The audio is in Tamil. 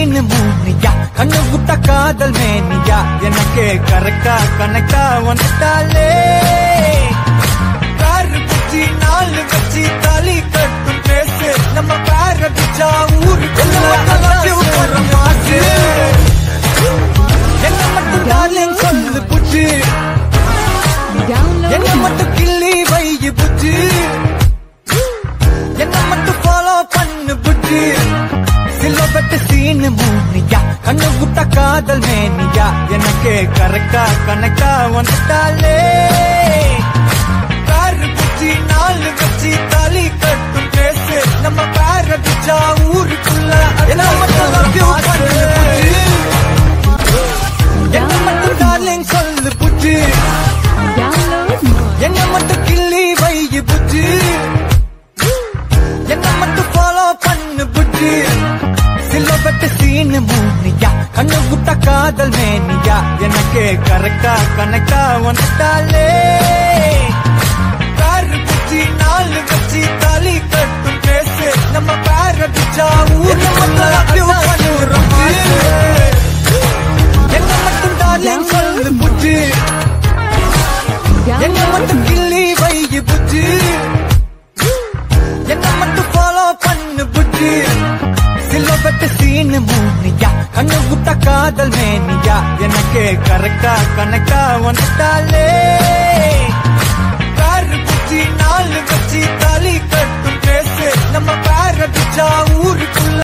சீனு மூனியா கண்ணு விட்ட காதல் மேனியா எனக்கு கரெக்டா கனெக்டா வந்துட்டாலே காரு குச்சி நாலு வச்சு தாலி கட்டும் பேசு நம்ம பேர பிச்சா ஊருக்கு மாசு என்ன மட்டும் டார்லிங் சொல்லு புச்சு என்ன மட்டும் கிள்ளி வையு புச்சு என்ன மட்டும் ஃபாலோ பண்ணு புச்சு சிலபட்டு சீனு மூனியா கண்ணு விட்ட காதல் மேனியா எனக்கு கரெக்டா கனெக்டா வந்துட்டாலே காரு குச்சி நாலு வச்சு தாலி கட்டும் பேசு நம்ம பேர பிச்சா ஊருக்குள்ள என்ன மட்டும் love you பண்ணு புச்சு. என்ன மட்டும் டார்லிங் சொல்லு புச்சு என்ன மட்டும் கிள்ளி வையு புச்சு என்ன மட்டும் ஃபாலோ பண்ணு புச்சு சிலபட்டு சீனு மூனியா கண்ணு விட்ட காதல் மேனியா எனக்கு கரெக்டா கனெக்டா வந்துட்டாலே காரு குச்சி நாலு வச்சு தாலி கட்டும் பேசு நம்ம பேர பிச்சா ஊர் பண்ணுறோம் என்ன மட்டும் டார்லிங் சொல்லு புச்சு என்ன மட்டும் கிள்ளி வையு புச்சு என்ன மட்டும் ஃபாலோ பண்ணு புச்சு சிலபட்டு சீனு மூனியா கண்ணு விட்ட காதல் மேனியா எனக்கு கரெக்டா கனெக்டா வந்துட்டாலே காரு குச்சி நாலு வச்சு தாலி கட்டும் பேசு நம்ம பேர பிச்சா ஊருக்குள்ள